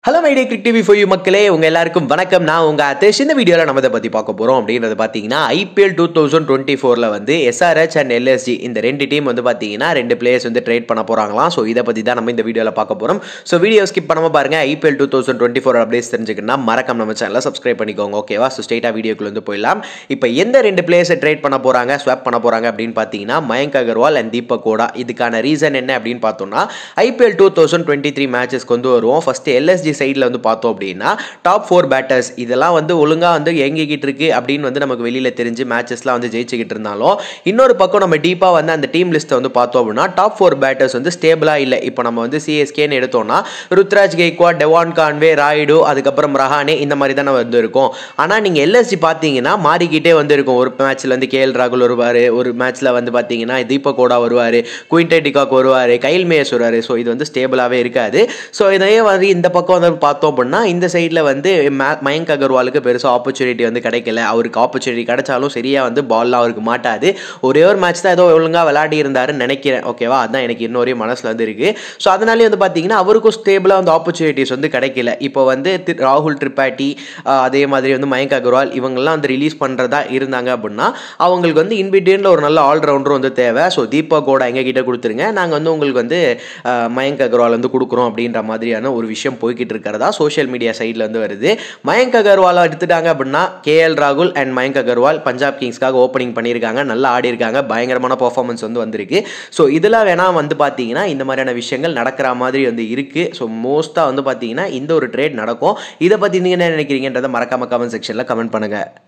hello my dear cric TV for you மக்களே உங்க எல்லாருக்கும் வணக்கம் நான் உங்க அத்தேஷ் இந்த வீடியோவில் நம்ம இதை பற்றி பார்க்க போகிறோம் அப்படின்றது பார்த்தீங்கன்னா ஐபிஎல் டூ தௌசண்ட் டுவெண்ட்டி ஃபோரில் வந்து எஸ்ஆர்ஹெச் அண்ட் எல்எஸ்ஜி இந்த ரெண்டு டீம் வந்து பார்த்தீங்கன்னா ரெண்டு பிளேயர்ஸ் வந்து ட்ரேட் பண்ண போகிறாங்களாம் ஸோ இதை பற்றி தான் நம்ம இந்த வீடியோவில் பார்க்க போகிறோம் ஸோ வீடியோ ஸ்கிப் பண்ணாமல் பாருங்க IPL two thousand twenty four updates தெரிஞ்சுக்கணும்னா மறக்காம நம்ம சேனலை சப்ஸ்கிரைப் பண்ணிக்கோங்க ஓகேவா ஸோ ஸ்ட்ரெயிட்டாக வீடியோக்குள்ள வந்து போயிடலாம் இப்போ எந்த ரெண்டு பிளேயர்ஸை ட்ரேட் பண்ண போகிறாங்க ஸ்வாப் பண்ண போகிறாங்க அப்படின்னு பார்த்தீங்கன்னா மயங்க் அகர்வால் அண்ட் தீபக் கோடா இதுக்கான ரீசன் என்ன அப்படின்னு பார்த்தோம்னா IPL two thousand twenty three மேட்சஸ்க்கு வந்து வருவோம் ஃபஸ்ட்டு எல்எஸ்ஜி சைடில் வந்து பார்த்தோம் அப்படின்னா டாப் ஃபோர் பேட்டர்ஸ் இதெல்லாம் வந்து ஒழுங்காக வந்து இயங்கிக்கிட்டு இருக்கு அப்படின்னு வந்து நமக்கு வெளியில் தெரிஞ்சு மேட்சஸ்லாம் வந்து ஜெயிச்சுக்கிட்டு இருந்தாலும் இன்னொரு பக்கம் நம்ம டீப்பாக வந்து அந்த டீம் லிஸ்ட்டை வந்து பார்த்தோம் அப்படின்னா டாப் ஃபோர் பேட்டர்ஸ் வந்து ஸ்டேபிளாக இல்லை இப்போ நம்ம வந்து சிஎஸ்கேன்னு எடுத்தோம்னா ருத்ராஜ் கெய்க்வா டெவான் கான்வே ராய்டு அதுக்கப்புறம் ரஹானே இந்த மாதிரி தானே வந்து இருக்கும் ஆனால் நீங்கள் எல்எஸ்ஜி பார்த்தீங்கன்னா மாறிக்கிட்டே வந்து இருக்கும் ஒரு மேட்ச்சில் வந்து கேஎல் ராகுல் வருவார் ஒரு மேட்ச்சில் வந்து பார்த்தீங்கன்னா தீபக் கோடா வருவார் குயின்டே டிகாக் வருவார் கைல் மேயஸ் வருவார் ஸோ இது வந்து ஸ்டேபிளாகவே இருக்காது ஸோ இதையே வந்து இந்த பக்கம் வந்து பார்த்தோம் அப்படின்னா இந்த சைடில் வந்து மே- மயங்க் அகர்வாலுக்கு பெருசாக ஆப்பர்ச்சுனிட்டி வந்து கிடைக்கல அவருக்கு ஆப்பர்ச்சுனிட்டி கிடைச்சாலும் சரியாக வந்து பால்லாம் அவருக்கு மாட்டாது ஒரே ஒரு மேட்ச் தான் ஏதோ ஒழுங்காக விளையாடி இருந்தாருன்னு நினைக்கிறேன் ஓகேவா அதான் எனக்கு இன்னொரு மனசில் வந்து இருக்குது ஸோ அதனாலே வந்து பார்த்தீங்கன்னா அவருக்கும் ஸ்டேபிளாக வந்து ஆப்பர்ச்சுனிட்டிஸ் வந்து கிடைக்கல இப்போ வந்து தி- ராகுல் திரிபாட்டி ஆஹ், அதே மாதிரி வந்து மயங்க் அகர்வால் இவங்கெல்லாம் வந்து ரிலீஸ் பண்ணுறதா இருந்தாங்க அப்படின்னா அவங்களுக்கு வந்து இன்பிட்வீனில் ஒரு நல்ல ஆல்ரவுண்டரும் வந்து தேவை ஸோ தீபக் கோடா எங்கள் கிட்ட கொடுத்துருங்க நாங்கள் வந்து உங்களுக்கு வந்து ஆஹ், மயங்க் அகர்வால் வந்து கொடுக்குறோம் அப்படின்ற மாதிரியான ஒரு விஷயம் போய்கிட்டு இருக்கிறதா சோஷியல் மீடியா சைடில் வந்து வருது மயங்க் அகர்வாலை எடுத்துட்டாங்க அப்படின்னா கேஎல் ராகுல் அண்ட் மயங்க் அகர்வால் பஞ்சாப் கிங்ஸ்க்காக ஓப்பனிங் பண்ணியிருக்காங்க நல்லா ஆடி இருக்காங்க பயங்கரமான பர்ஃபார்மன்ஸ் வந்து வந்திருக்கு ஸோ இதெல்லாம் வேணா வந்து பார்த்தீங்கன்னா இந்த மாதிரியான விஷயங்கள் நடக்கிற மாதிரி வந்து இருக்குது ஸோ மோஸ்ட்டாக வந்து பார்த்தீங்கன்னா இந்த ஒரு ட்ரேட் நடக்கும் இதை பற்றி நீங்கள் என்ன நினைக்கிறீங்கன்றதை மறக்காம கமெண்ட் செக்ஷனில் கமெண்ட் பண்ணுங்கள்